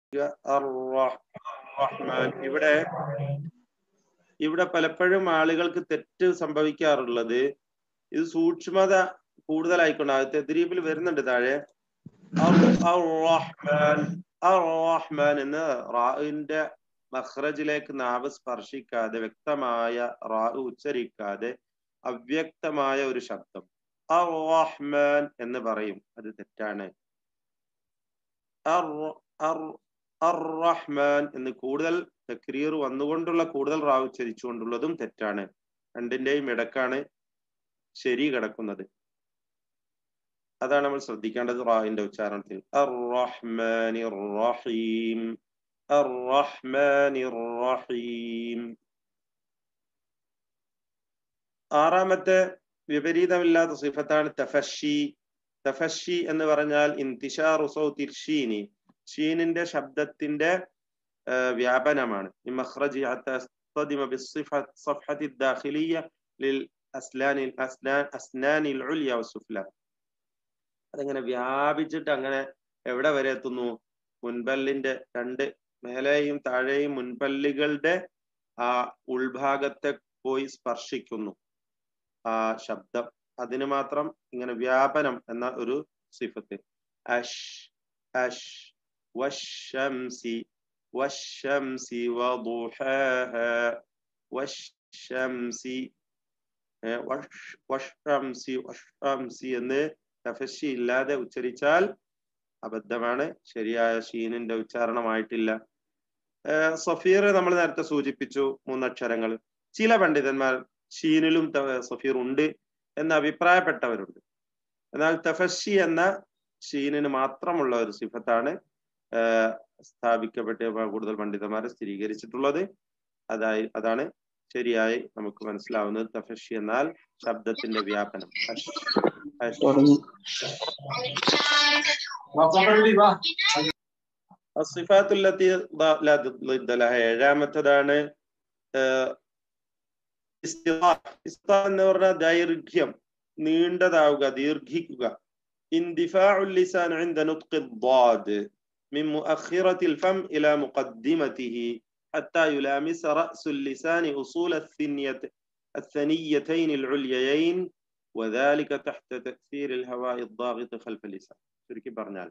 റഹ്മാൻ ഇവിടെ ഇവിടെ പലപ്പോഴും ആളുകൾക്ക് തെറ്റ് സംഭവിക്കാറുള്ളത് ഇത് സൂക്ഷ്മത കൂടുതലായിക്കൊണ്ട് അത് തെദ്രീബിൽ വരുന്നുണ്ട് താഴെ റഹ്മാൻ റഹ്മാൻ എന്ന് റാഇന്റെ മഖ്റജിലേക്ക് നാവ് സ്പർശിക്കാതെ വ്യക്തമായ റാ ഉച്ചരിക്കാതെ അവ്യക്തമായ ഒരു ശബ്ദം റഹ്മാൻ എന്ന് പറയും അത് തെറ്റാണ് റഹ്മാൻ എന്ന് കൂടുതൽ തക്രീർ വന്നുകൊണ്ടുള്ള കൂടുതൽ റാവ് ഉച്ചരിച്ചുകൊണ്ടുള്ളതും തെറ്റാണ് രണ്ടിന്റെയും ഇടക്കാണ് ശരി കിടക്കുന്നത് അതാണ് നമ്മൾ ശ്രദ്ധിക്കേണ്ടത് റാഹിന്റെ ഉച്ചാരണത്തിൽ റഹീം റഹീം ആറാമത്തെ വിപരീതമില്ലാത്ത സിഫത്താണ് തഫഷി തഫഷി എന്ന് പറഞ്ഞാൽ ഇന്തിഷാറു സൗത്തിൽ ഷീനി ഷീനിന്റെ ശബ്ദത്തിന്റെ വ്യാപനമാണ് അതെങ്ങനെ വ്യാപിച്ചിട്ട് അങ്ങനെ എവിടെ വരെ എത്തുന്നു മുൻപല്ലിന്റെ രണ്ട് മേലെയും താഴെയും മുൻപല്ലുകളുടെ ആ ഉൾഭാഗത്തെ പോയി സ്പർശിക്കുന്നു ആ ശബ്ദം അതിന് മാത്രം ഇങ്ങനെ വ്യാപനം എന്ന ഒരു സിഫത്ത് അഷ് അഷ് വശംസി വശംസി വദുഹാഹ വശംസി വഷംസി വഷംസി എന്ന് തഫശി ഇല്ലാതെ ഉച്ചരിച്ചാൽ അബദ്ധമാണ് ശരിയായ ഷീനിന്റെ ഉച്ചാരണമായിട്ടില്ല സഫീർ നമ്മൾ നേരത്തെ സൂചിപ്പിച്ചു മൂന്നക്ഷരങ്ങൾ ചില പണ്ഡിതന്മാർ ഷീനിലും സഫീർ ഉണ്ട് എന്ന് അഭിപ്രായപ്പെട്ടവരുണ്ട് എന്നാൽ തഫഷി എന്ന ഷീനിന് മാത്രമുള്ള ഒരു സിഫത്താണ് സ്ഥാപിക്കപ്പെട്ട കൂടുതൽ പണ്ഡിതന്മാരെ സ്ഥിരീകരിച്ചിട്ടുള്ളത് അതായി അതാണ് ശരിയായി നമുക്ക് മനസ്സിലാവുന്നത് തഫഷി എന്നാൽ ശബ്ദത്തിന്റെ വ്യാപനം അസിഫാത്തുല്ലത്തി ഏഴാമത്തതാണ് എന്ന് പറഞ്ഞാൽ ദൈർഘ്യം നീണ്ടതാവുക ദീർഘിക്കുക اندفاع اللسان عند نطق الضاد من مؤخرة الفم إلى مقدمته حتى يلامس رأس اللسان أصول الثنية الثنيتين العليين وذلك تحت تأثير الهواء الضاغط خلف اللسان ചുരുക്കി പറഞ്ഞാൽ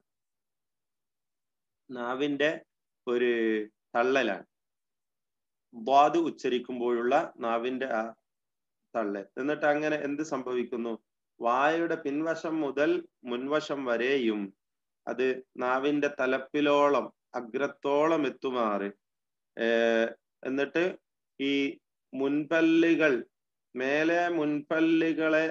നാവിന്റെ ഒരു തള്ളലാണ് ദ്വാദ് ഉച്ചരിക്കുമ്പോഴുള്ള നാവിന്റെ ആ തള്ളൽ എന്നിട്ട് അങ്ങനെ എന്ത് സംഭവിക്കുന്നു വായയുടെ പിൻവശം മുതൽ മുൻവശം വരെയും അത് നാവിന്റെ തലപ്പിലോളം അഗ്രത്തോളം എത്തുമാറ് എന്നിട്ട് ഈ മുൻപല്ലുകൾ മേലെ മുൻപല്ലുകളെ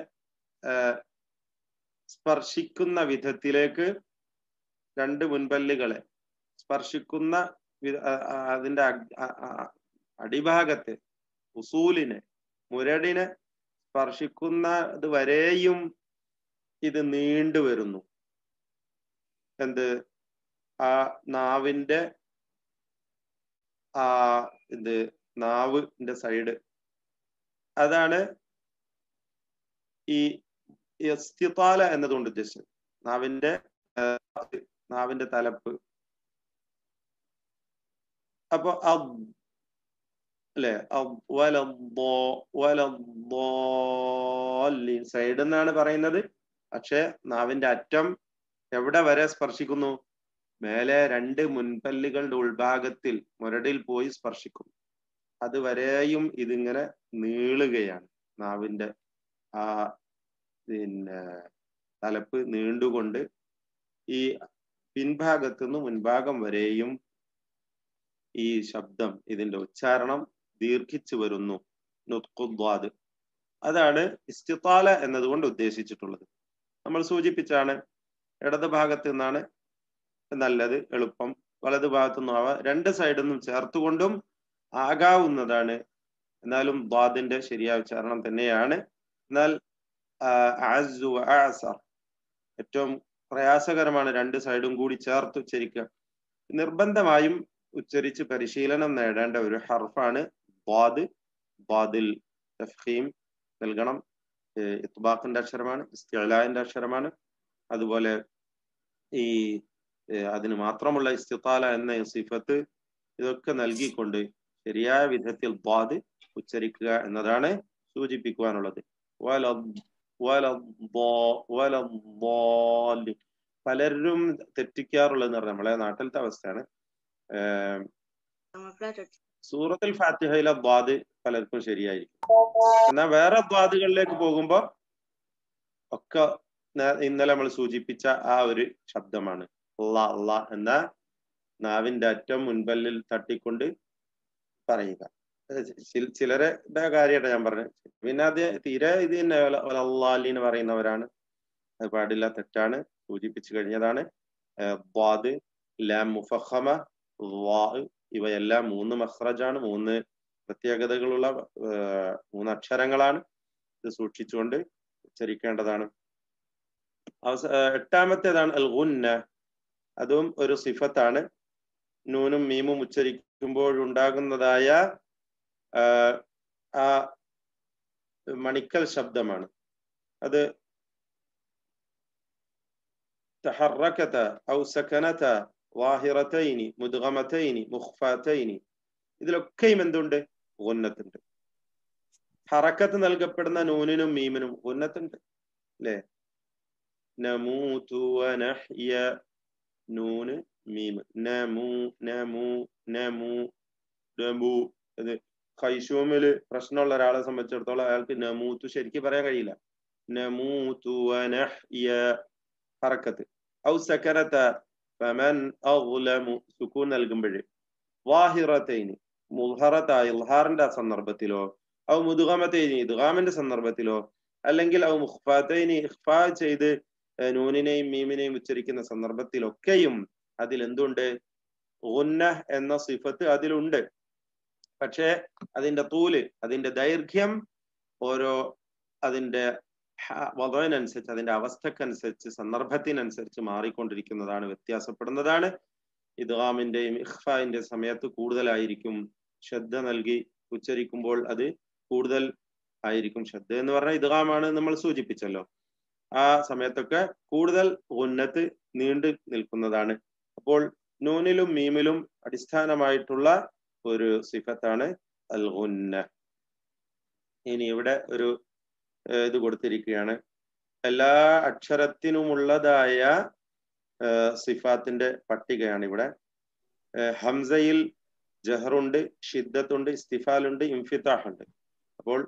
സ്പർശിക്കുന്ന വിധത്തിലേക്ക് രണ്ട് മുൻപല്ലുകളെ സ്പർശിക്കുന്ന അതിന്റെ അടിഭാഗത്തെ ഉസൂലിനെ മുരടിനെ സ്പർശിക്കുന്നത് വരെയും ഇത് നീണ്ടു വരുന്നു എന്ത് ആ നാവിന്റെ ആ ഇത് നാവിന്റെ സൈഡ് അതാണ് ഈ ഇസ്തിത്താല എന്നതുകൊണ്ട് ഉദ്ദേശിച്ചത് നാവിന്റെ നാവിന്റെ തലപ്പ് അപ്പൊ അല്ലെ സൈഡ് എന്നാണ് പറയുന്നത് പക്ഷെ നാവിന്റെ അറ്റം എവിടെ വരെ സ്പർശിക്കുന്നു മേലെ രണ്ട് മുൻപല്ലുകളുടെ ഉൾഭാഗത്തിൽ മുരടിൽ പോയി സ്പർശിക്കുന്നു അതുവരെയും ഇതിങ്ങനെ നീളുകയാണ് നാവിന്റെ ആ പിന്നെ തലപ്പ് നീണ്ടുകൊണ്ട് ഈ പിൻഭാഗത്തു നിന്ന് മുൻഭാഗം വരെയും ഈ ശബ്ദം ഇതിന്റെ ഉച്ചാരണം ദീർഘിച്ചു വരുന്നു നുത്കുദ്വാദ് അതാണ് ഇസ്തിത്താല എന്നതുകൊണ്ട് ഉദ്ദേശിച്ചിട്ടുള്ളത് നമ്മൾ സൂചിപ്പിച്ചാണ് ഇടത് ഭാഗത്ത് നിന്നാണ് നല്ലത് എളുപ്പം വലത് ഭാഗത്തു നിന്നും ആവാം രണ്ട് സൈഡിൽ നിന്നും ചേർത്തുകൊണ്ടും ആകാവുന്നതാണ് എന്നാലും ദ്വാദിന്റെ ശരിയായ ഉച്ചാരണം തന്നെയാണ് എന്നാൽ ഏറ്റവും പ്രയാസകരമാണ് രണ്ട് സൈഡും കൂടി ചേർത്ത് ഉച്ചരിക്കുക നിർബന്ധമായും ഉച്ചരിച്ച് പരിശീലനം നേടേണ്ട ഒരു ഹർഫാണ് ദ്വാദ് ദ്വാദിൽ തഫ്ഹീം നൽകണം ഇത്ബാഖിന്റെ അക്ഷരമാണ് ഇസ്തിലാന്റെ അക്ഷരമാണ് അതുപോലെ ഈ അതിന് മാത്രമുള്ള ഇസ്തിത്താല എന്ന സിഫത്ത് ഇതൊക്കെ നൽകിക്കൊണ്ട് ശരിയായ വിധത്തിൽ ദ്വാദ് ഉച്ചരിക്കുക എന്നതാണ് സൂചിപ്പിക്കുവാനുള്ളത് വല വല വല പലരും തെറ്റിക്കാറുള്ളത് പറഞ്ഞാൽ നമ്മളെ നാട്ടിലത്തെ അവസ്ഥയാണ് സൂറത്തുൽ ഫാത്തിഹയിലെ ദ്വാദ് പലർക്കും ശരിയായിരിക്കും എന്നാൽ വേറെ ദ്വാദുകളിലേക്ക് പോകുമ്പോൾ ഒക്കെ ഇന്നലെ നമ്മൾ സൂചിപ്പിച്ച ആ ഒരു ശബ്ദമാണ് അള്ളാ അള്ളാ എന്ന നാവിന്റെ അറ്റം മുൻപല്ലിൽ തട്ടിക്കൊണ്ട് പറയുക ചിലരുടെ കാര്യമായിട്ട് ഞാൻ പറഞ്ഞത് പിന്നെ അത് തീരെ ഇത് തന്നെ അള്ളാലിന്ന് പറയുന്നവരാണ് അത് പാടില്ല തെറ്റാണ് സൂചിപ്പിച്ചു കഴിഞ്ഞതാണ് ദ്വാദ് ലാം മുഫഹമ ഇവയെല്ലാം മൂന്ന് മഹ്റജാണ് മൂന്ന് പ്രത്യേകതകളുള്ള മൂന്ന് അക്ഷരങ്ങളാണ് ഇത് സൂക്ഷിച്ചുകൊണ്ട് ഉച്ചരിക്കേണ്ടതാണ് അവസ എട്ടാമത്തേതാണ് അൽ ഗുന്ന അതും ഒരു സിഫത്താണ് നൂനും മീമും ഉച്ചരിക്കുമ്പോഴുണ്ടാകുന്നതായ ആ മണിക്കൽ ശബ്ദമാണ് അത് تحركت أو سكنت വാഹിറത്തൈനി മുദ്ഗമത്തൈനി മുഖ്ഫാത്തൈനി ഇതിലൊക്കെയും എന്തുണ്ട് ഉന്നത്തുണ്ട് ഹറക്കത്ത് നൽകപ്പെടുന്ന നൂനിനും മീമിനും ഉന്നത്തുണ്ട് അല്ലേ നമൂതു വനഹ്യ നൂന് മീം നമു നമു നമു നമു ഇത് ഖൈഷൂമില് പ്രശ്നമുള്ള ഒരാളെ സംബന്ധിച്ചിടത്തോളം അയാൾക്ക് നമൂത്തു ശരിക്കും പറയാൻ കഴിയില്ല നമൂതു വനഹ്യ ഹറക്കത്ത് ഔ സക്കരത്ത ഫമൻ അഗ്ലമു സുക്കൂൻ നൽകുമ്പോൾ വാഹിറത്തൈനി മുഹറത്തായ ഇൽഹാറിന്റെ സന്ദർഭത്തിലോ ഔ മുതുഗമത്തൈനി ഇദ്ഗാമിന്റെ സന്ദർഭത്തിലോ അല്ലെങ്കിൽ ഔ മുഖ്ഫാത്തൈനി ഇഖ്ഫാ ചെയ്ത് നൂനിനെയും മീമിനെയും ഉച്ചരിക്കുന്ന സന്ദർഭത്തിലൊക്കെയും അതിൽ എന്തുണ്ട് ഉന്ന എന്ന സിഫത്ത് അതിലുണ്ട് പക്ഷേ അതിന്റെ തൂല് അതിന്റെ ദൈർഘ്യം ഓരോ അതിന്റെ വധവനുസരിച്ച് അതിന്റെ അവസ്ഥക്കനുസരിച്ച് സന്ദർഭത്തിനനുസരിച്ച് മാറിക്കൊണ്ടിരിക്കുന്നതാണ് വ്യത്യാസപ്പെടുന്നതാണ് ഇദ്ഗാമിന്റെയും ഇഖ്ഫാന്റെ സമയത്ത് കൂടുതലായിരിക്കും ശ്രദ്ധ നൽകി ഉച്ചരിക്കുമ്പോൾ അത് കൂടുതൽ ആയിരിക്കും ശ്രദ്ധ എന്ന് പറഞ്ഞാൽ ഇദ്ഗാമാണ് നമ്മൾ സൂചിപ്പിച്ചല്ലോ ആ സമയത്തൊക്കെ കൂടുതൽ ഉന്നത്ത് നീണ്ടു നിൽക്കുന്നതാണ് അപ്പോൾ നൂനിലും മീമിലും അടിസ്ഥാനമായിട്ടുള്ള ഒരു സിഫത്താണ് അൽ ഉന്ന ഇനി ഇവിടെ ഒരു ഇത് കൊടുത്തിരിക്കുകയാണ് എല്ലാ അക്ഷരത്തിനുമുള്ളതായ സിഫാത്തിന്റെ പട്ടികയാണ് ഇവിടെ ഹംസയിൽ ജഹറുണ്ട് ഷിദ്ദത്തുണ്ട് ഇസ്തിഫാലുണ്ട് ഇംഫിത്താഹ് ഉണ്ട് അപ്പോൾ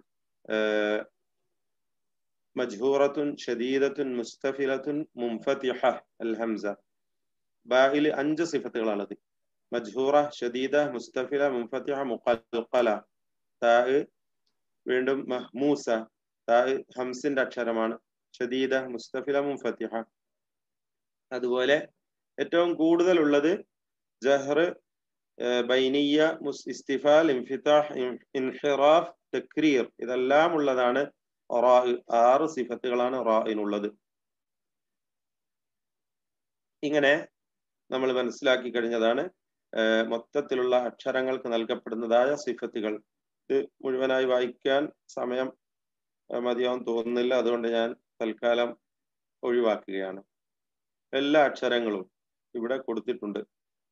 മജ്ഹൂറത്തുൻ ഷദീദത്തുൻ മുസ്തഫിലത്തുൻ മുംഫത്തിഹ അൽ ഹംസ ബായിൽ അഞ്ച് സിഫത്തുകളാണത് മജ്ഹൂറ ഷദീദ മുസ്തഫില മുംഫത്തിഹ മുഖൽഖല താ വീണ്ടും മഹ്മൂസ താ ഹംസിന്റെ അക്ഷരമാണ് ഷദീദ മുസ്തഫില മുംഫത്തിഹ അതുപോലെ ഏറ്റവും കൂടുതൽ ഉള്ളത് ജഹർ ബൈനിയ മുസ് ഇസ്തിഫാൽ ഇൻഫിതാഹ് ഇൻഹിറാഫ് തക്രീർ ഇതെല്ലാം ഉള്ളതാണ് റാ ആറ് സിഫത്തുകളാണ് റായിനുള്ളത് ഇങ്ങനെ നമ്മൾ മനസ്സിലാക്കി കഴിഞ്ഞതാണ് മൊത്തത്തിലുള്ള അക്ഷരങ്ങൾക്ക് നൽകപ്പെടുന്നതായ സിഫത്തുകൾ ഇത് മുഴുവനായി വായിക്കാൻ സമയം മതിയാവും തോന്നുന്നില്ല അതുകൊണ്ട് ഞാൻ തൽക്കാലം ഒഴിവാക്കുകയാണ് എല്ലാ അക്ഷരങ്ങളും ഇവിടെ കൊടുത്തിട്ടുണ്ട്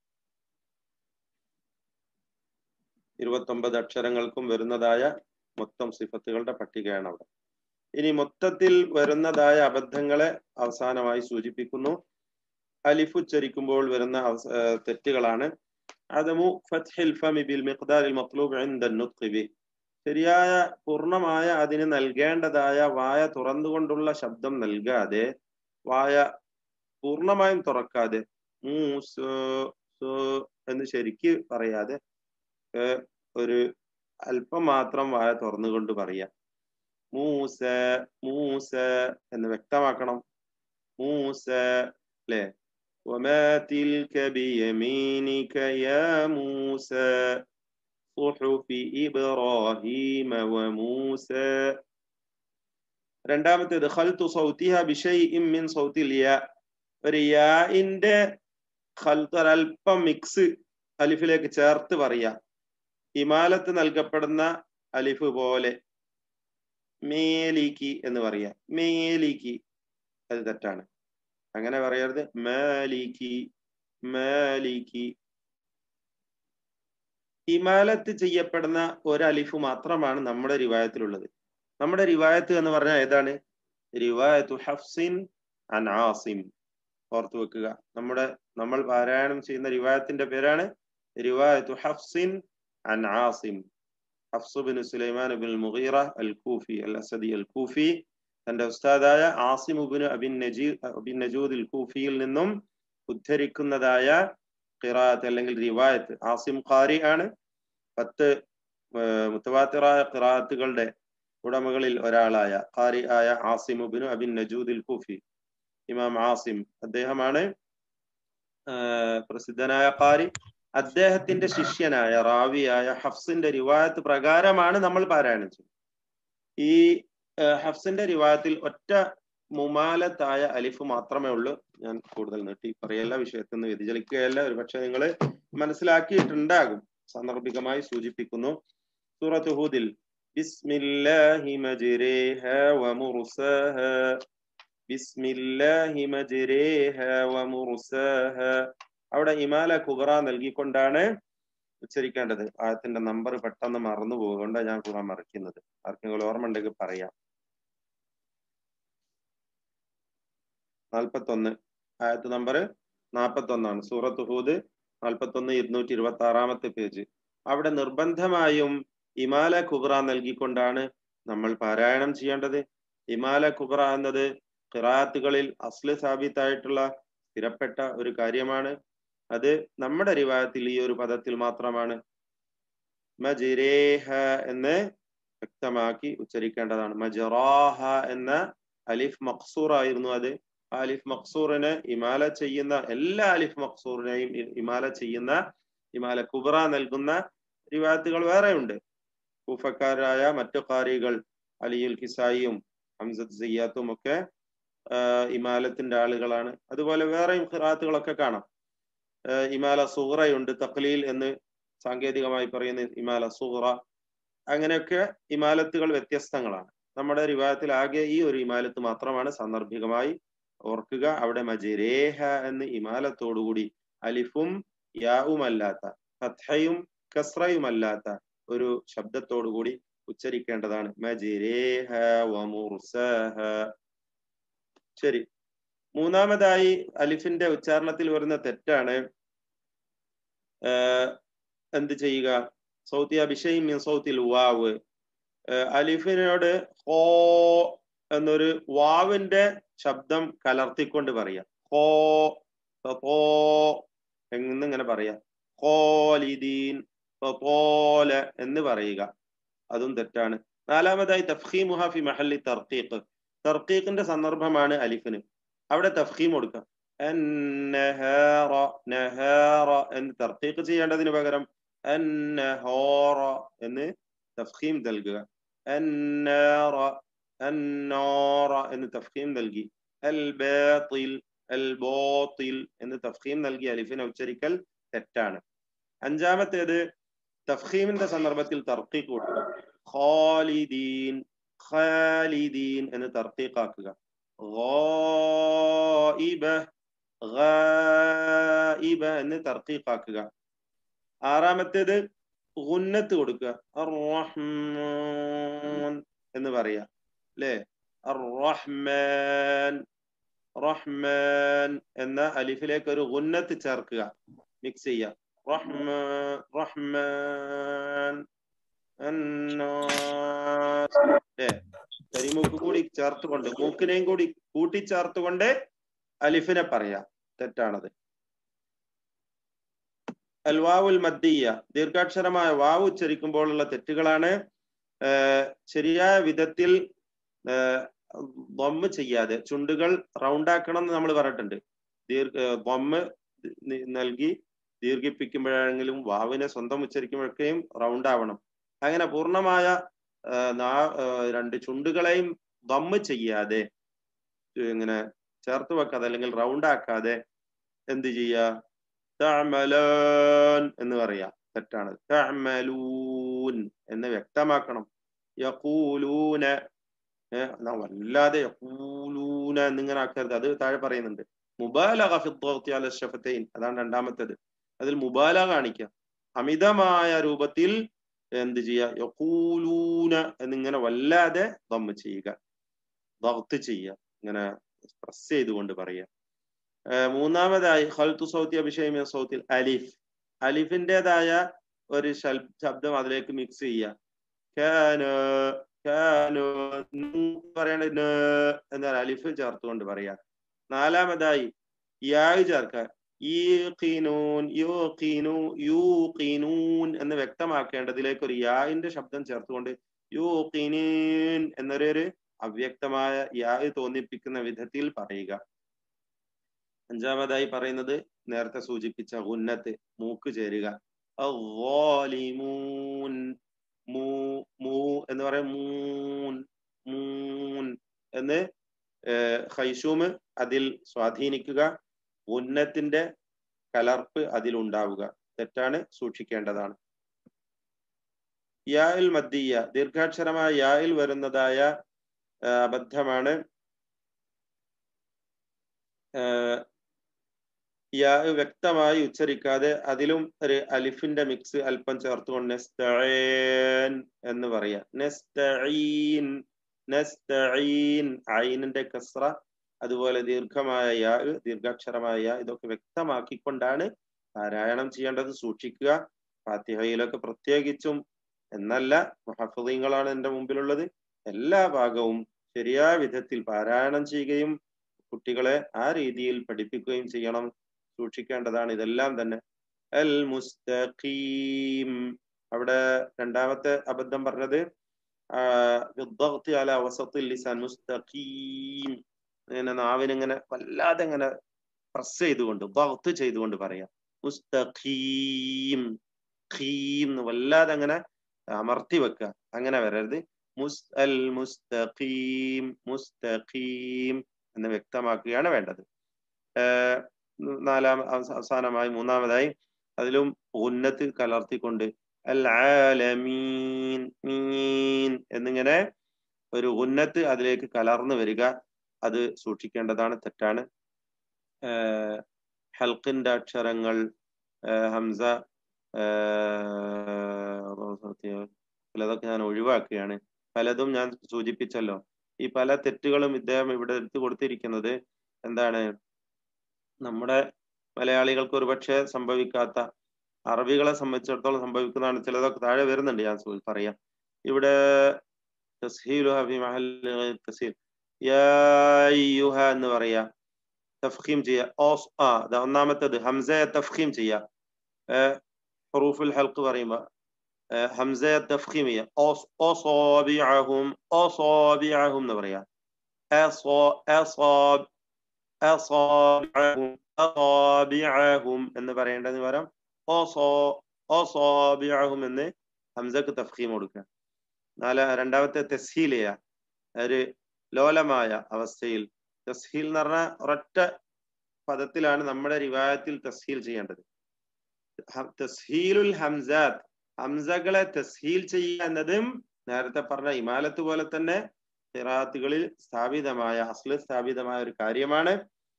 ഇരുപത്തൊമ്പത് അക്ഷരങ്ങൾക്കും വരുന്നതായ മൊത്തം സിഫത്തുകളുടെ പട്ടികയാണ് അവിടെ ഇനി മൊത്തത്തിൽ വരുന്നതായ അബദ്ധങ്ങളെ അവസാനമായി സൂചിപ്പിക്കുന്നു അലിഫ് ഉച്ചരിക്കുമ്പോൾ വരുന്ന തെറ്റുകളാണ് അദമു ഫത്ഹിൽ ഫമി ബിൽ മിഖ്ദാരിൽ മത്ലൂബ് ഇൻദ നുത്ഖി ബി ശരിയായ പൂർണ്ണമായ അതിന് നൽകേണ്ടതായ വായ തുറന്നുകൊണ്ടുള്ള ശബ്ദം നൽകാതെ വായ പൂർണ്ണമായും തുറക്കാതെ മൂസ് എന്ന് ശരിക്ക് പറയാതെ ഒരു അല്പം മാത്രം വായ തുറന്നുകൊണ്ട് പറയാം മൂസ മൂസ എന്ന് വ്യക്തമാക്കണം മൂസ അല്ലേ وما تلك بيمينك يا موسى صحف إبراهيم وموسى രണ്ടാമത്തേത് ഖൽത്തു സൗത്തിഹ ബിഷൈഇൻ മിൻ സൗത്തിൽ യാ ഒരു യാഇന്റെ ഖൽത്ത് ഒരല്പം മിക്സ് അലിഫിലേക്ക് ചേർത്ത് പറയാ ഹിമാലത്ത് നൽകപ്പെടുന്ന അലിഫ് പോലെ മേലിക്കി എന്ന് പറയാ മേലിക്കി അത് തെറ്റാണ് അങ്ങനെ പറയരുത് മാലിക്കി മാലിക്കി ഇമാലത്ത് ചെയ്യപ്പെടുന്ന ഒരു അലിഫ് മാത്രമാണ് നമ്മുടെ റിവായത്തിലുള്ളത് നമ്മുടെ റിവായത്ത് എന്ന് പറഞ്ഞാൽ ഏതാണ് റിവായത്തു ഹഫ്സിൻ അൻ ആസിം ഓർത്തു വെക്കുക നമ്മുടെ നമ്മൾ പാരായണം ചെയ്യുന്ന റിവായത്തിന്റെ പേരാണ് റിവായത്തു ഹഫ്സിൻ അൻ Asim Hafs bin Sulaiman bin Mughira al Kufi al Asadi al Kufi തന്റെ ഉസ്താദായ ആസിം ഉബിൻ അബിൻ നജീ അബിൻ നജൂദ് അൽ കൂഫിയിൽ നിന്നും ഉദ്ധരിക്കുന്നതായ ഖിറാത്ത് അല്ലെങ്കിൽ റിവായത്ത് ആസിം ഖാരി ആണ് പത്ത് മുത്തവാത്തിറായ ഖിറാത്തുകളുടെ ഉടമകളിൽ ഒരാളായ ഖാരി ആയ ആസിം ഉബിൻ അബിൻ നജൂദ് അൽ കൂഫി ഇമാം ആസിം അദ്ദേഹമാണ് പ്രസിദ്ധനായ ഖാരി അദ്ദേഹത്തിന്റെ ശിഷ്യനായ റാവിയായ ഹഫ്സിന്റെ റിവായത്ത് പ്രകാരമാണ് നമ്മൾ പാരായണം ചെയ്യുന്നത് ഈ ഹഫ്സിന്റെ റിവായത്തിൽ ഒറ്റ മുമാലത്തായ അലിഫ് മാത്രമേ ഉള്ളൂ ഞാൻ കൂടുതൽ നീട്ടി പറയല്ല വിഷയത്തിൽ നിന്ന് വ്യതിചലിക്കുകയല്ല ഒരു പക്ഷെ നിങ്ങൾ മനസ്സിലാക്കിയിട്ടുണ്ടാകും സാന്ദർഭികമായി സൂചിപ്പിക്കുന്നു സൂറത്ത് ഹൂദിൽ ബിസ്മില്ലാഹി മജ്രേഹ വമുർസാഹ ബിസ്മില്ലാഹി മജ്രേഹ വമുർസാഹ അവിടെ ഇമാല കുബറ നൽകിക്കൊണ്ടാണ് ഉച്ചരിക്കേണ്ടത് ആയത്തിന്റെ നമ്പർ പെട്ടെന്ന് മറന്നു പോകുകൊണ്ട് ഞാൻ കുറാൻ മറിക്കുന്നത് ആർക്കെങ്കിലും ഓർമ്മ ഉണ്ടെങ്കിൽ പറയാം നാൽപ്പത്തൊന്ന് ആയത്ത് നമ്പർ നാൽപ്പത്തൊന്നാണ് സൂറത്ത് ഹൂദ് നാൽപ്പത്തൊന്ന് ഇരുന്നൂറ്റി ഇരുപത്തി ആറാമത്തെ പേജ് അവിടെ നിർബന്ധമായും ഇമാല കുബ്ര നൽകിക്കൊണ്ടാണ് നമ്മൾ പാരായണം ചെയ്യേണ്ടത് ഇമാല കുബ്ര എന്നത് ഖിറാത്തുകളിൽ അസ്ല് സാബിത്തായിട്ടുള്ള സ്ഥിരപ്പെട്ട ഒരു കാര്യമാണ് അത് നമ്മുടെ റിവായത്തിൽ ഈ ഒരു പദത്തിൽ മാത്രമാണ് മജിരേഹ എന്ന് വ്യക്തമാക്കി ഉച്ചരിക്കേണ്ടതാണ് മജറാഹ എന്ന അലിഫ് മഖ്സൂർ ആയിരുന്നു അത് അലിഫ് മഖ്സൂറിന് ഇമാല ചെയ്യുന്ന എല്ലാ അലിഫ് മഖ്സൂറിനെയും ഇമാല ചെയ്യുന്ന ഇമാല കുബ്ര നൽകുന്ന റിവായത്തുകൾ വേറെ ഉണ്ട് കൂഫക്കാരായ മറ്റു കാരികൾ അലിയുൽ കിസായിയും ഹംസത്ത് സയ്യാത്തും ഒക്കെ ഇമാലത്തിന്റെ ആളുകളാണ് അതുപോലെ വേറെയും ഖിറാത്തുകളൊക്കെ കാണാം ഇമാല സുഹറയുണ്ട് തഖ്ലീൽ എന്ന് സാങ്കേതികമായി പറയുന്ന ഇമാല സുഹറ അങ്ങനെയൊക്കെ ഇമാലത്തുകൾ വ്യത്യസ്തങ്ങളാണ് നമ്മുടെ റിവായത്തിൽ ആകെ ഈ ഒരു ഇമാലത്ത് മാത്രമാണ് സാന്ദർഭികമായി ഓർക്കുക അവിടെ മജിരേഹ എന്ന് ഇമാലത്തോടുകൂടി അലിഫും യാവുമല്ലാത്ത ഫത്ഹയും കസ്രയുമല്ലാത്ത ഒരു ശബ്ദത്തോടുകൂടി ഉച്ചരിക്കേണ്ടതാണ് മജിരേഹ വമുർസഹ ശരി മൂന്നാമതായി അലിഫിന്റെ ഉച്ചാരണത്തിൽ വരുന്ന തെറ്റാണ് എന്ത് ചെയ്യുക സൗത്തി അഭിഷയും സൗത്തിൽ വാവ് അലിഫിനോട് ഹോ എന്നൊരു വാവിന്റെ ശബ്ദം കലർത്തിക്കൊണ്ട് പറയാം ഹോ ഹോ എന്നിങ്ങനെ പറയാം ഹോലിദീൻ തോല എന്ന് പറയുക അതും തെറ്റാണ് നാലാമതായി തഫ്ഹീം മുഹാഫി മഹല്ലി തർക്കീഖ് തർക്കീഖിന്റെ സന്ദർഭമാണ് അലിഫിന് അവിടെ തഫ്ഹീം കൊടുക്കുക എന്ന് തർക്കീഖ് ചെയ്യേണ്ടതിന് പകരം എന്ന് തഫ്ഹീം നൽകുക എന്ന് തഫ്ഹീം നൽകി അൽ ബാത്തിൽ അൽ ബോത്തിൽ എന്ന് തഫ്ഹീം നൽകി അലിഫിനെ ഉച്ചരിക്കൽ തെറ്റാണ് അഞ്ചാമത്തേത് തഫ്ഹീമിന്റെ സന്ദർഭത്തിൽ തർക്കീഖ് കൊടുക്കുക ഖാലിദീൻ ഖാലിദീൻ എന്ന് തർക്കീഖാക്കുക ഗായിബ ഗായിബ എന്ന് തർക്കീഖാക്കുക ആറാമത്തേത് ഗുന്നത്ത് കൊടുക്കുക റഹ്മാൻ എന്ന് പറയാ അല്ലേ റഹ്മാൻ റഹ്മാൻ എന്ന അലിഫിലേക്ക് ഒരു ഗുന്നത്ത് ചേർക്കുക മിക്സ് ചെയ്യുക റഹ്മാൻ റഹ്മാൻ അല്ലേ കരിമൂക്ക് കൂടി ചേർത്തുകൊണ്ട് മൂക്കിനെയും കൂടി കൂട്ടിച്ചേർത്തുകൊണ്ട് അലിഫിനെ പറയാ തെറ്റാണത് അൽവാവുൽ മദ്ദിയ ദീർഘാക്ഷരമായ വാവ് ഉച്ചരിക്കുമ്പോഴുള്ള തെറ്റുകളാണ് ശരിയായ വിധത്തിൽ ബൊമ്മ് ചെയ്യാതെ ചുണ്ടുകൾ റൗണ്ട് ആക്കണം എന്ന് നമ്മൾ പറഞ്ഞിട്ടുണ്ട് ദീർഘ ബൊമ്മ് നൽകി ദീർഘിപ്പിക്കുമ്പോഴെങ്കിലും വാവിനെ സ്വന്തം ഉച്ചരിക്കുമ്പോഴൊക്കെയും റൗണ്ട് ആവണം അങ്ങനെ പൂർണ്ണമായ രണ്ട് ചുണ്ടുകളെയും ദമ്മ് ചെയ്യാതെ ഇങ്ങനെ ചേർത്ത് വെക്കാതെ അല്ലെങ്കിൽ റൗണ്ട് ആക്കാതെ എന്ത് ചെയ്യാ തഅമലൂൻ എന്ന് പറയാ തെറ്റാണ് തഅമലൂൻ എന്ന് വ്യക്തമാക്കണം യഖൂലൂന വല്ലാതെ യഖൂലൂന എന്നിങ്ങനെ ആക്കരുത് അത് താഴെ പറയുന്നുണ്ട് മുബാലഗ ഫി ദ്ദഗ്തി അല ഷഫത്തൈൻ അതാണ് രണ്ടാമത്തേത് അതിൽ മുബാല കാണിക്കുക അമിതമായ രൂപത്തിൽ എന്ത് ചെയ്യുക യഖൂലൂന എന്നിങ്ങനെ വല്ലാതെ ദമ്മ് ചെയ്യുക ദഗ്ത്ത് ചെയ്യുക ഇങ്ങനെ പ്രസ് ചെയ്തുകൊണ്ട് പറയുക ഏർ മൂന്നാമതായി ഹൽത്തു സൗത്തി അഭിഷേക സൗത്തിൽ അലിഫ് അലിഫിൻ്റെതായ ഒരു ശൽ- ശബ്ദം അതിലേക്ക് മിക്സ് ചെയ്യുക കാനോ കാനോ പറയണ എന്നാൽ അലിഫ് ചേർത്തുകൊണ്ട് പറയാ നാലാമതായി യായ് ചേർക്കുക ഈഖിനൂൻ യൂഖിനു യൂഖിനൂൻ എന്ന് വ്യക്തമാക്കേണ്ടതിലേക്ക് ഒരു യായിന്റെ ശബ്ദം ചേർത്തുകൊണ്ട് യൂഖിനീൻ എന്നൊരു ഒരു അവ്യക്തമായ യായ് തോന്നിപ്പിക്കുന്ന വിധത്തിൽ പറയുക അഞ്ചാമതായി പറയുന്നത് നേരത്തെ സൂചിപ്പിച്ച ഉന്നത്ത് മൂക്ക് ചേരുക അவ்வாലിമൂൻ മൂ മൂ എന്ന് പറയും മൂൻ മൂൻ എന്ന് ഏർ ഹൈഷൂമ് അതിൽ സ്വാധീനിക്കുക ഉന്നത്തിന്റെ കലർപ്പ് അതിലുണ്ടാവുക തെറ്റാണ് സൂക്ഷിക്കേണ്ടതാണ് യായിൽ മദ്ദീയ ദീർഘാക്ഷരമായ യായിൽ വരുന്നതായ ആ, അബദ്ധമാണ് ഏർ യാ വ്യക്തമായി ഉച്ചരിക്കാതെ അതിലും ഒരു അലിഫിന്റെ മിക്സ് അല്പം ചേർത്തുകൊണ്ട് നെസ്തഈൻ എന്ന് പറയാ നെസ്തഈൻ നെസ്തഈൻ ഐനിന്റെ കസ്ര അതുപോലെ ദീർഘമായ യാ ദീർഘാക്ഷരമായ യാ ഇതൊക്കെ വ്യക്തമാക്കിക്കൊണ്ടാണ് പാരായണം ചെയ്യേണ്ടത് സൂക്ഷിക്കുക ഫാത്തിഹയിലൊക്കെ പ്രത്യേകിച്ചും എന്നല്ല മുഹഫീങ്ങളാണ് എന്റെ മുമ്പിലുള്ളത് എല്ലാ ഭാഗവും ശരിയായ വിധത്തിൽ പാരായണം ചെയ്യുകയും കുട്ടികളെ ആ രീതിയിൽ പഠിപ്പിക്കുകയും ചെയ്യണം സൂക്ഷിക്കേണ്ടതാണ് ഇതെല്ലാം തന്നെ അൽ മുസ്തഖീം അവിടെ രണ്ടാമത്തെ അബദ്ധം പറഞ്ഞത് ആ, ബിദ്ദഗ്തി അല വസത്തിൽ ലിസാൻ മുസ്തഖീം ഇങ്ങനെ നാവിനിങ്ങനെ വല്ലാതെ ഇങ്ങനെ പ്രസ് ചെയ്തുകൊണ്ട് ദഗ്ത്ത് ചെയ്തുകൊണ്ട് പറയാം മുസ്തഖീം ഖീം എന്ന് വല്ലാതെ അങ്ങനെ അമർത്തി വെക്കുക അങ്ങനെ വരരുത് മുസ് അൽ മുസ്തഖീം മുസ്തഖീം എന്ന് വ്യക്തമാക്കുകയാണ് വേണ്ടത് ഏർ നാലാം അവസ- അവസാനമായി മൂന്നാമതായി അതിലും ഉന്നത്ത് കലർത്തിക്കൊണ്ട് അൽ ആലമീൻ മീൻ എന്നിങ്ങനെ ഒരു ഉന്നത്ത് അതിലേക്ക് കലർന്നു വരിക അത് സൂക്ഷിക്കേണ്ടതാണ് തെറ്റാണ് ഏർ ഹൽക്കിന്റെ അക്ഷരങ്ങൾ ഏർ ഹംസ ഏർ ചിലതൊക്കെ ഞാൻ ഒഴിവാക്കുകയാണ് പലതും ഞാൻ സൂചിപ്പിച്ചല്ലോ ഈ പല തെറ്റുകളും ഇദ്ദേഹം ഇവിടെ എടുത്തു കൊടുത്തിരിക്കുന്നത് എന്താണ് നമ്മുടെ മലയാളികൾക്ക് ഒരുപക്ഷെ സംഭവിക്കാത്ത അറബികളെ സംബന്ധിച്ചിടത്തോളം സംഭവിക്കുന്നതാണ് ചിലതൊക്കെ താഴെ വരുന്നുണ്ട് ഞാൻ സൂ- പറയാം ഇവിടെ തസ്ഹീലുഹ ഫി മഹല്ലി ഗൈർ തസ്ഹീൽ യാ അയ്യുഹ എന്ന് പറയാ തഫ്ഖീം ചെയ്യാ ഓസ് ആ ദാ ഒന്നാമത്തേത് ഹംസയെ തഫ്ഖീം ചെയ്യാ ഏർ ഹുറൂഫുൽ ഹൽക്ക് പറയുമ്പോ ഏർ ഹംസയെ തഫ്ഖീം ചെയ്യാ ഓസ് ഓസോബിഅഹും ഓസോബിഅഹും എന്ന് പറയാ അസോ അസോബ് അസാബിഅഹും അസാബിഅഹും എന്ന് പറയേണ്ടതിന് പകരം ഓസോ ഓസോബിഅഹും എന്ന് ഹംസക്ക് തഫ്ഖീം കൊടുക്കുക നാല രണ്ടാമത്തെ തസ്ഹീൽ ചെയ്യാ ഒരു ലോലമായ അവസ്ഥയിൽ തസ്ഹീൽ എന്ന് പറഞ്ഞാൽ ഒരൊറ്റ പദത്തിലാണ് നമ്മുടെ റിവായത്തിൽ തസ്ഹീൽ ചെയ്യേണ്ടത് ഹ- തസ്ഹീലുൽ ഹംസാത്ത് ഹംസകളെ തസ്ഹീൽ ചെയ്യുക എന്നതും നേരത്തെ പറഞ്ഞ ഇമാലത്ത് പോലെ തന്നെ ഖിറാത്തുകളിൽ സ്ഥാപിതമായ അസ്ല് സ്ഥാപിതമായ ഒരു കാര്യമാണ്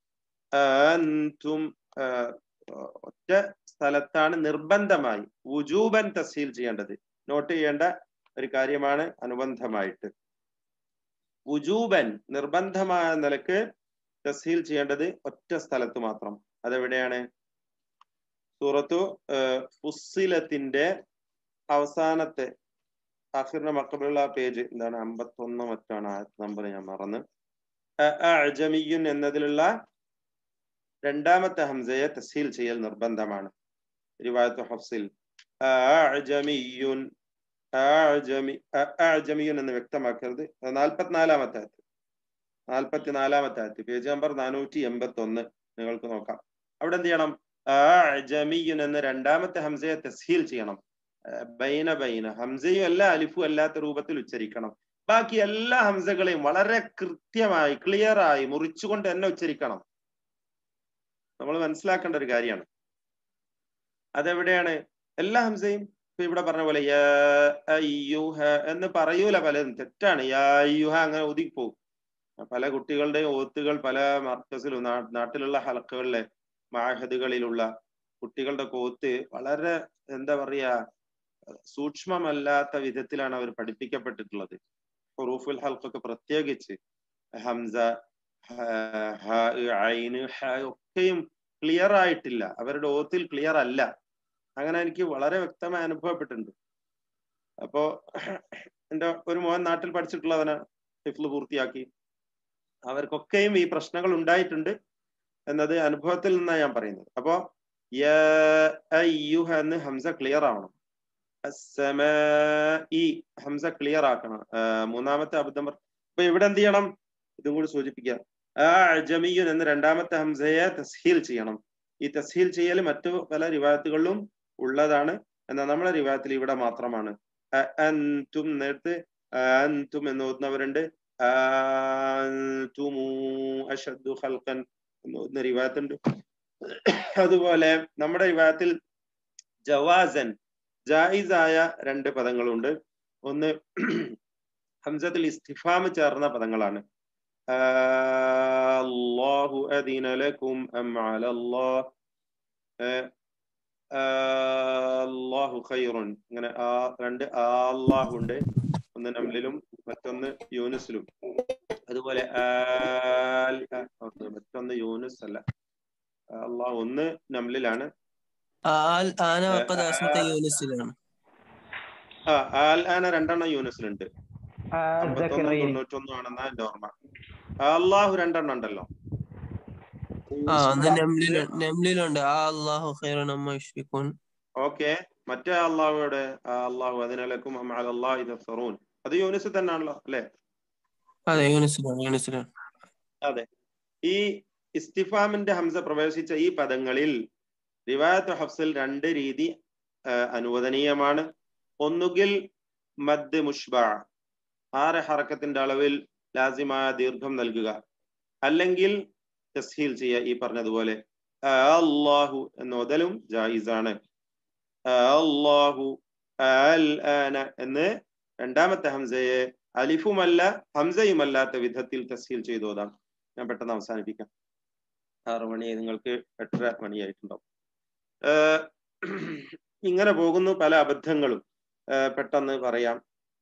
അൻതും ആ, ഒറ്റ സ്ഥലത്താണ് നിർബന്ധമായി വുജൂബൻ തസ്ഹീൽ ചെയ്യേണ്ടത് നോട്ട് ചെയ്യേണ്ട ഒരു കാര്യമാണ് അനുബന്ധമായിട്ട് വുജൂബൻ നിർബന്ധമായ നിലക്ക് തസ്ഹീൽ ചെയ്യേണ്ടത് ഒറ്റ സ്ഥലത്ത് മാത്രം അതെവിടെയാണ് സൂറത്തു ഏർ ഫുസ്സിലത്തിന്റെ അവസാനത്തെ ആഖിറിന്റെ മക്കബിലുള്ള പേജ് എന്താണ് അമ്പത്തൊന്ന് മറ്റാണ് ആ നമ്പർ ഞാൻ മറന്ന് അജമിയുൻ എന്നതിലുള്ള രണ്ടാമത്തെ ഹംസയെ തസ്ഹീൽ ചെയ്യൽ നിർബന്ധമാണ് റിവായത്ത് ഹഫ്സിൽ അജമിയുൻ അജമി അജമിയുൻ എന്ന് വ്യക്തമാക്കരുത് നാൽപ്പത്തിനാലാമത്തെ ആയത്ത് നാൽപ്പത്തിനാലാമത്തെ ആയത്ത് പേജ് നമ്പർ നാനൂറ്റി എൺപത്തി ഒന്ന് നിങ്ങൾക്ക് നോക്കാം അവിടെ എന്ത് ചെയ്യണം അജമിയുൻ എന്ന രണ്ടാമത്തെ ഹംസയെ തസ്ഹീൽ ചെയ്യണം ഏർ ബൈന ബൈന ഹംസയും അല്ല അലിഫും അല്ലാത്ത രൂപത്തിൽ ഉച്ചരിക്കണം ബാക്കി എല്ലാ ഹംസകളെയും വളരെ കൃത്യമായി ക്ലിയർ ആയി മുറിച്ചുകൊണ്ട് തന്നെ ഉച്ചരിക്കണം നമ്മൾ മനസ്സിലാക്കേണ്ട ഒരു കാര്യമാണ് അതെവിടെയാണ് എല്ലാ ഹംസയും ഇപ്പൊ ഇവിടെ പറഞ്ഞ പോലെ യാ അയ്യുഹ എന്ന് പറയൂല പലതും തെറ്റാണ് യാ അയ്യുഹ അങ്ങനെ ഒതുക്കിപ്പോവും പല കുട്ടികളുടെയും ഓത്തുകൾ പല മർക്കസിലും നാട്ടിലുള്ള ഹലക്കുകളിലെ മാഹദുകളിലുള്ള കുട്ടികളുടെ കോത്ത് വളരെ എന്താ പറയാ സൂക്ഷ്മമല്ലാത്ത വിധത്തിലാണ് അവർ പഠിപ്പിക്കപ്പെട്ടിട്ടുള്ളത് ഹുറൂഫുൽ ഹൽക്കൊക്കെ പ്രത്യേകിച്ച് ഹംസ ഐന് ഒക്കെയും ക്ലിയർ ആയിട്ടില്ല അവരുടെ ഓത്തിൽ ക്ലിയർ അല്ല അങ്ങനെ എനിക്ക് വളരെ വ്യക്തമായി അനുഭവപ്പെട്ടിട്ടുണ്ട് അപ്പോ എന്റെ ഒരു മോഹൻ നാട്ടിൽ പഠിച്ചിട്ടുള്ളവന് ഹിഫ്ല് പൂർത്തിയാക്കി അവർക്കൊക്കെയും ഈ പ്രശ്നങ്ങൾ ഉണ്ടായിട്ടുണ്ട് എന്നത് അനുഭവത്തിൽ നിന്നാണ് ഞാൻ പറയുന്നത് അപ്പോ യുഹ എന്ന് ഹംസ ക്ലിയർ ആവണം ഈ ഹംസ ക്ലിയർ ആക്കണം മൂന്നാമത്തെ അബദ്ധം അപ്പൊ ഇവിടെ എന്ത് ചെയ്യണം ഇതും കൂടി സൂചിപ്പിക്കാം ആ അജമിയുൻ എന്ന് രണ്ടാമത്തെ ഹംസയെ തസ്ഹീൽ ചെയ്യണം ഈ തസ്ഹീൽ ചെയ്യൽ മറ്റു പല റിവായത്തുകളിലും ഉള്ളതാണ് എന്നാൽ നമ്മളെ റിവായത്തിൽ ഇവിടെ മാത്രമാണ് അൻതും നേരത്തെ അൻതും എന്ന് ഓതുന്നവരുണ്ട് അഷദ്ദു ഖൽഖൻ എന്ന് ഓതുന്ന റിവായത്തുണ്ട് അതുപോലെ നമ്മുടെ റിവായത്തിൽ ജവാസൻ ജായിസായ രണ്ട് പദങ്ങളുണ്ട് ഒന്ന് ഹംസത്തിൽ ഇസ്തിഫാം ചേർന്ന പദങ്ങളാണ് അല്ലാഹു അദീന ലക്കും അം അലല്ലാഹ് അല്ലാഹു ഖൈറുൻ ഇങ്ങനെ ആ രണ്ട് അല്ലാഹു ഉണ്ട് ഒന്ന് നംലിലും മറ്റൊന്ന് യൂനുസിലും അതുപോലെ മറ്റൊന്ന് യൂനുസ് അല്ല അള്ളാഹ് ഒന്ന് നംലിലാണ് ആ ആൽ ആന രണ്ടെണ്ണം യൂനിസിലുണ്ട് അമ്പത്തൊന്നും തൊണ്ണൂറ്റൊന്നും ആണെന്നാ എന്റെ ഓർമ്മ അള്ളാഹു രണ്ടെണ്ണം ഉണ്ടല്ലോ ഓക്കെ മറ്റേ അള്ളാഹുയുടെ അള്ളാഹു അതിനലക്കും അള്ളാഹു അത് യൂനിസ് തന്നെയാണല്ലോ അല്ലെ അതെ ഈ ഇസ്തിഫാമിന്റെ ഹംസ പ്രവേശിച്ച ഈ പദങ്ങളിൽ റിവായത്ത് ഹഫ്സിൽ രണ്ട് രീതി അനുവദനീയമാണ് ഒന്നുകിൽ മദ് മുഷ്ബ ആറ് ഹറക്കത്തിന്റെ അളവിൽ ലാസിമായ ദീർഘം നൽകുക അല്ലെങ്കിൽ തസ്ഹീൽ ചെയ്യുക ഈ പറഞ്ഞതുപോലെ അള്ളാഹു എന്നോതലും ജായിസാണ് അള്ളാഹു അൽ ആന എന്ന് രണ്ടാമത്തെ ഹംസയെ അലിഫുമല്ല ഹംസയുമല്ലാത്ത വിധത്തിൽ തസ്ഹീൽ ചെയ്തോതാം ഞാൻ പെട്ടെന്ന് അവസാനിപ്പിക്കാം ആറു മണി നിങ്ങൾക്ക് എട്ടര മണിയായിട്ടുണ്ടാവും ഇങ്ങനെ പോകുന്നു പല അബദ്ധങ്ങളും പെട്ടെന്ന് പറയാം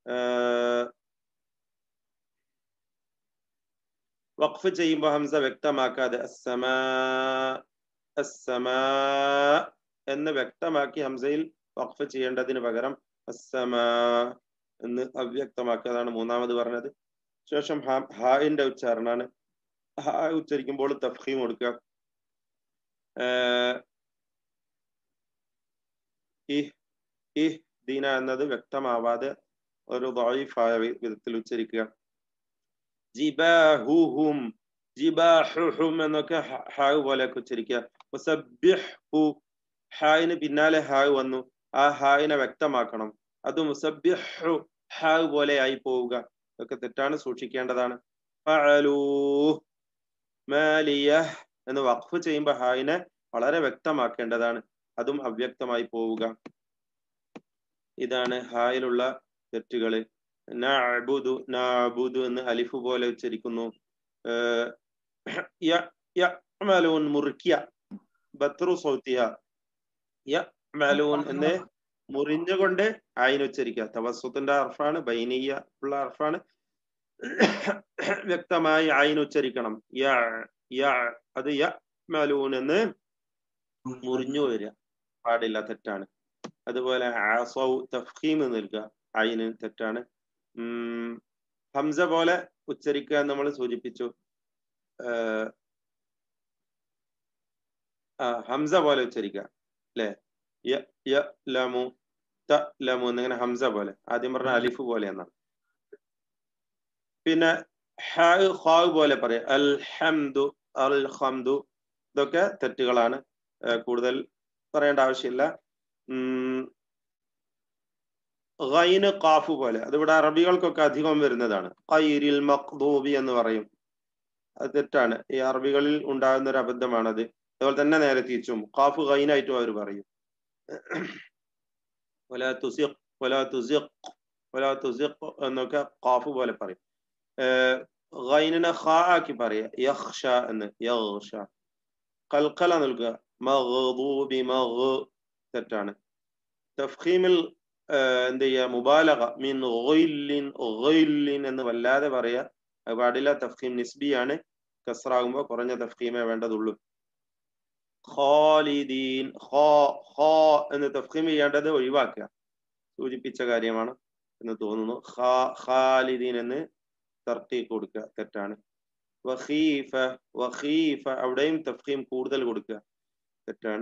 വഖഫ് ചെയ്യുമ്പോൾ ഹംസ വ്യക്തമാക്കാതെ അസ്സമാ അസ്സമാ എന്ന് വ്യക്തമാക്കി ഹംസയിൽ വഖഫ് ചെയ്യേണ്ടതിന് പകരം അസ്സമാ എന്ന് അവ്യക്തമാക്കിയതാണ് മൂന്നാമത് പറഞ്ഞത് ശേഷം ഹായിന്റെ ഉച്ചാരണമാണ് ഹാ ഉച്ചരിക്കുമ്പോൾ തഫീം കൊടുക്കുക ഈ ഈ ദീന എന്നത് വ്യക്തമാവാതെ ഒരു ദായിഫായ വിധത്തിൽ ഉച്ചരിക്കുക ജിബാഹുഹും ജിബാഹുഹും എന്നൊക്കെ ഹായ് പോലെയൊക്കെ ഉച്ചരിക്കുക മുസബ്ബിഹു ഹായിന് പിന്നാലെ ഹായ് വന്നു ആ ഹായിനെ വ്യക്തമാക്കണം അത് മുസബ്ബിഹു ഹായ് പോലെ ആയി പോവുക ഇതൊക്കെ തെറ്റാണ് സൂക്ഷിക്കേണ്ടതാണ് മാലിയ എന്ന് വഖഫ് ചെയ്യുമ്പോൾ ഹായിനെ വളരെ വ്യക്തമാക്കേണ്ടതാണ് അതും അവ്യക്തമായി പോവുക ഇതാണ് ഹായിലുള്ള തെറ്റുകള് നഅബുദു നഅബുദു എന്ന് അലിഫ് പോലെ ഉച്ചരിക്കുന്നു യഅമലൂൻ മുറിക്കിയ ബത്രു സൗത്തിയ യഅമലൂൻ എന്ന് മുറിഞ്ഞുകൊണ്ട് ആയിന് ഉച്ചരിക്കുക തവസ്സുത്തിന്റെ അർഫാണ് ബൈനീയ ഉള്ള അർഫാണ് വ്യക്തമായി ആയിന് ഉച്ചരിക്കണം യ യ അത് യമലൂൻ എന്ന് മുറിഞ്ഞു വരിക പാടില്ല തെറ്റാണ് അതുപോലെ ആസൗ തഫീം നൽകുക അയിന് തെറ്റാണ് ഉം ഹംസ പോലെ ഉച്ചരിക്കുക നമ്മൾ സൂചിപ്പിച്ചു ആ ഹംസ പോലെ ഉച്ചരിക്കുക അല്ലെ യ ലമു ത ലമു എന്നിങ്ങനെ ഹംസ പോലെ ആദ്യം പറഞ്ഞ അലിഫ് പോലെ എന്നാണ് പിന്നെ ഹാവ് പോലെ പറയാം അൽ ഹംദു അൽ ഹംദു ഇതൊക്കെ തെറ്റുകളാണ് കൂടുതൽ പറയേണ്ട ആവശ്യമില്ല ഗൈന് കാഫു പോലെ അതിവിടെ അറബികൾക്കൊക്കെ അധികം വരുന്നതാണ് ഖൈരിൽ മഖ്ദൂബി എന്ന് പറയും അത് തെറ്റാണ് ഈ അറബികളിൽ ഉണ്ടാകുന്ന ഒരു അബദ്ധമാണത് അതുപോലെ തന്നെ നേരെ തിരിച്ചും കാഫ് ഗൈനായിട്ടും അവർ പറയും വലാ തുസിഖ് വലാ തുസിഖ് വലാ തുസിഖ് എന്നൊക്കെ കാഫ് പോലെ പറയും ഗൈനിനെ ഖ ആക്കി പറയാ യഖ്ഷ എന്ന് യഗ്ഷ കൽക്കല നൽകുക മഗ്ദൂബി മഗ് തെറ്റാണ് തഫ്ഖീമിൽ എന്ത് ചെയ്യുക മുബാലക മീൻ ഗൊയില്ലിൻ ഗൊയില്ലിൻ എന്ന് വല്ലാതെ പറയാ അത് പാടില്ല തഫ്ഖീം നിസ്ബിയാണ് കസ്റാകുമ്പോൾ കുറഞ്ഞ തഫ്ഖീമേ വേണ്ടതുള്ളൂ ഖാലിദീൻ ഖോ ഖോ എന്ന് തഫ്ഖീം ചെയ്യേണ്ടത് ഒഴിവാക്കുക സൂചിപ്പിച്ച കാര്യമാണ് എന്ന് തോന്നുന്നു ഖാലിദീൻ എന്ന് തർക്കീക്ക് കൊടുക്കുക തെറ്റാണ് വഖീഫ വഖീഫ അവിടെയും തഫ്ഖീം കൂടുതൽ കൊടുക്കുക തെറ്റാണ്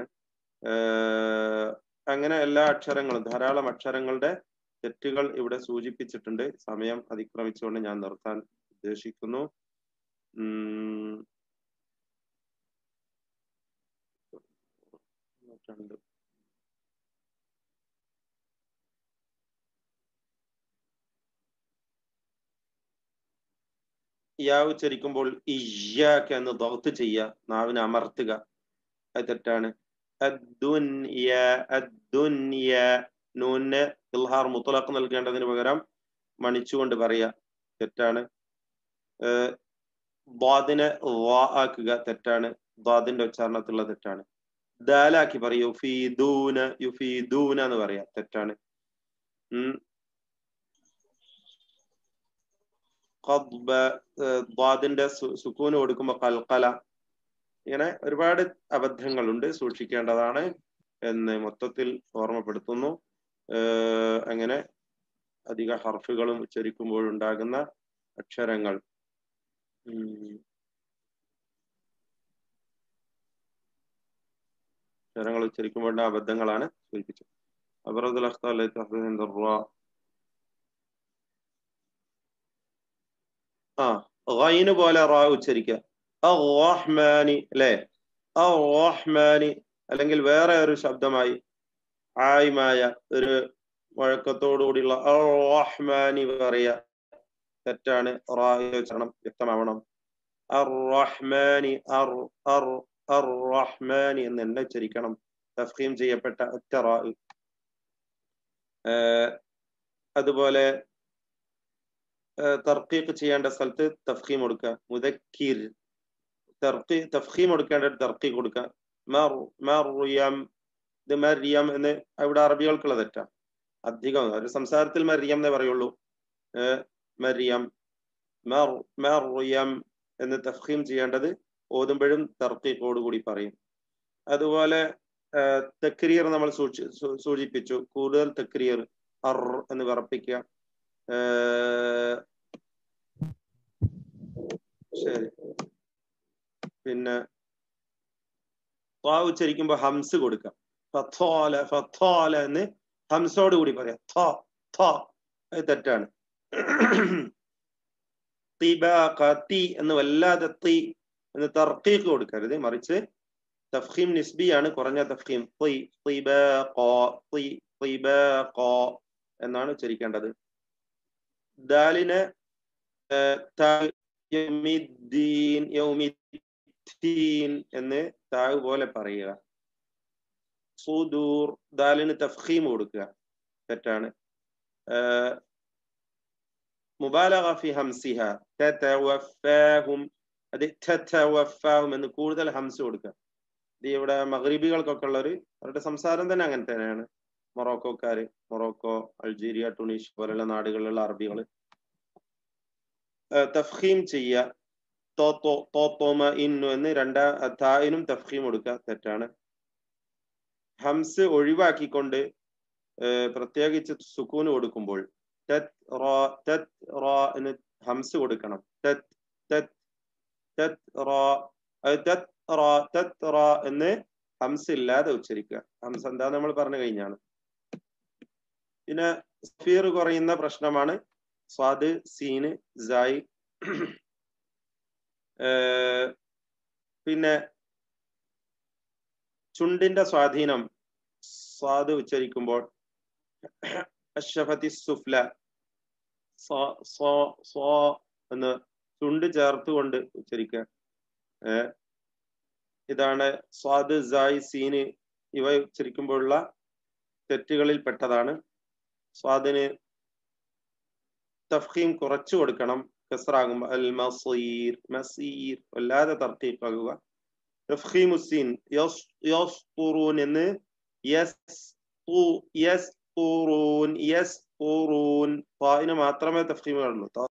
അങ്ങനെ എല്ലാ അക്ഷരങ്ങളും ധാരാളം അക്ഷരങ്ങളുടെ തെറ്റുകൾ ഇവിടെ സൂചിപ്പിച്ചിട്ടുണ്ട് സമയം അതിക്രമിച്ചുകൊണ്ട് ഞാൻ നിർത്താൻ ഉദ്ദേശിക്കുന്നു രണ്ട് യാ ഉച്ചരിക്കുമ്പോൾ ഇയ്യാക്ക് എന്ന് ദൗത്ത് ചെയ്യുക നാവിനെ അമർത്തുക അത് തെറ്റാണ് നൂന് ഇൽഹാർ മുത്തലഖ് നൽകേണ്ടതിന് പകരം മണിച്ചുകൊണ്ട് പറയുക തെറ്റാണ് ദ്വാദിനെ വാ ആക്കുക തെറ്റാണ് ദ്വാദിന്റെ ഉച്ചാരണത്തിലുള്ള തെറ്റാണ് ദാലാക്കി പറയും യുഫീദൂന യുഫീദൂന എന്ന് പറയാ തെറ്റാണ് ഉം ദ്വാദിന്റെ സുക്കൂന് കൊടുക്കുമ്പോ കൽക്കല ഇങ്ങനെ ഒരുപാട് അബദ്ധങ്ങളുണ്ട് സൂക്ഷിക്കേണ്ടതാണ് എന്ന് മൊത്തത്തിൽ ഓർമ്മപ്പെടുത്തുന്നു അങ്ങനെ അധിക ഹർഫുകളും ഉച്ചരിക്കുമ്പോഴുണ്ടാകുന്ന അക്ഷരങ്ങൾ അക്ഷരങ്ങൾ ഉച്ചരിക്കുമ്പോഴുള്ള അബദ്ധങ്ങളാണ് സൂചിപ്പിച്ചത് അബറദുൽ ആ ഗൈന് പോലെ റാ ഉച്ചരിക്കുക റഹ്മാനി അല്ലെ റഹ്മാനി അല്ലെങ്കിൽ വേറെ ഒരു ശബ്ദമായി ആയിമായ ഒരു വഴക്കത്തോടുകൂടിയുള്ള റഹ്മാനി പറയുക തെറ്റാണ് റാഹണം വ്യക്തമാവണം റഹ്മാനി റഹ്മാനി എന്ന് തന്നെ ഉച്ചരിക്കണം തഫീം ചെയ്യപ്പെട്ട ഒറ്റ റാ അതുപോലെ തർക്കീഖ് ചെയ്യേണ്ട സ്ഥലത്ത് തഫ്ഖീം കൊടുക്കുക മുദക്കിർ തർക്കി തഫ്ഖീം കൊടുക്കേണ്ട തർക്കി കൊടുക്കുക മറിയം ഇത് മരിയം എന്ന് അവിടെ അറബികൾക്കുള്ള തെറ്റാ അധികം ഒരു സംസാരത്തിൽ മരിയം എന്നേ പറയുള്ളൂ മരിയം മറിയം എന്ന് തഫ്ഖീം ചെയ്യേണ്ടത് ഓതുമ്പോഴും തർക്കീഖോട് കൂടി പറയും അതുപോലെ തക്രീർ നമ്മൾ സൂചിപ്പിച്ചു കൂടുതൽ തക്രീർ അർ എന്ന് വിറപ്പിക്കുക ശരി പിന്നെ ഉച്ചരിക്കുമ്പോ ഹംസ് കൊടുക്കാം ഫത്തോല ഫത്തോല എന്ന് ഹംസോട് കൂടി പറയാം ഥ ഥ അത് തെറ്റാണ് തീ എന്ന് വല്ലാതെ തീ എന്ന് തർക്കീക്ക് കൊടുക്കരുത് മറിച്ച് തഫ്ഹീം നിസ്ബിയാണ് കുറഞ്ഞ തഫ്ഹീം എന്നാണ് ഉച്ചരിക്കേണ്ടത് ദാലിന് എന്ന് താവ് പോലെ പറയുക സുദൂർ ദാലിന് തഫ്ഹീം കൊടുക്കുക തെറ്റാണ് മുബാലഗ ഫി ഹംസിഹ തതവഫാഹും അത് തതവഫാഹും എന്ന് കൂടുതൽ ഹംസ് കൊടുക്കുക ഇത് ഇവിടെ മഗ്രിബികൾക്കൊക്കെ ഉള്ള ഒരു അവരുടെ സംസാരം തന്നെ അങ്ങനെ തന്നെയാണ് മൊറോക്കോക്കാര് മൊറോക്കോ അൾജീരിയ ടുണീഷ് പോലുള്ള നാടുകളിലുള്ള അറബികൾ തഫ്ഹീം ചെയ്യുക തോത്തോ തോത്തോമ ഇന്നു എന്ന് രണ്ടാം തായിനും തഫ്ഹീം കൊടുക്കുക തെറ്റാണ് ഹംസ് ഒഴിവാക്കിക്കൊണ്ട് പ്രത്യേകിച്ച് സുക്കൂന് കൊടുക്കുമ്പോൾ തത് റോ തത് റോ എന്ന് ഹംസ് കൊടുക്കണം തത് തത് തത് റോ തത് റോ തത് റോ എന്ന് ഹംസ് ഇല്ലാതെ ഉച്ചരിക്കുക ഹംസ് എന്താ നമ്മൾ പറഞ്ഞു കഴിഞ്ഞാണ് പിന്നെ സ്ഫീർ കുറയുന്ന പ്രശ്നമാണ് സ്വാദ് സീന് സായി പിന്നെ ചുണ്ടിന്റെ സ്വാധീനം സ്വാദ് ഉച്ചരിക്കുമ്പോൾ അഷഫത്തി സുഫ്ല എന്ന് ചുണ്ട് ചേർത്തുകൊണ്ട് ഉച്ചരിക്കുക ഇതാണ് സ്വാദ് സായി സീന് ഇവ ഉച്ചരിക്കുമ്പോഴുള്ള തെറ്റുകളിൽ പെട്ടതാണ് സ്വാദിന് തഫ്ഹീം കുറച്ചു കൊടുക്കണം കസറാകുമ്പോൾ അൽ മസീർ മസീർ വല്ലാതെ തർത്തീപ്പാകുക തഫ്ഖീമുസീൻ യസ് യസ്തുറൂൻ എന്ന് യസ് യസ്തുറൂൻ യസ്തുറൂൻ ഫായിന് മാത്രമേ തഫ്ഖീം കാണുള്ളൂ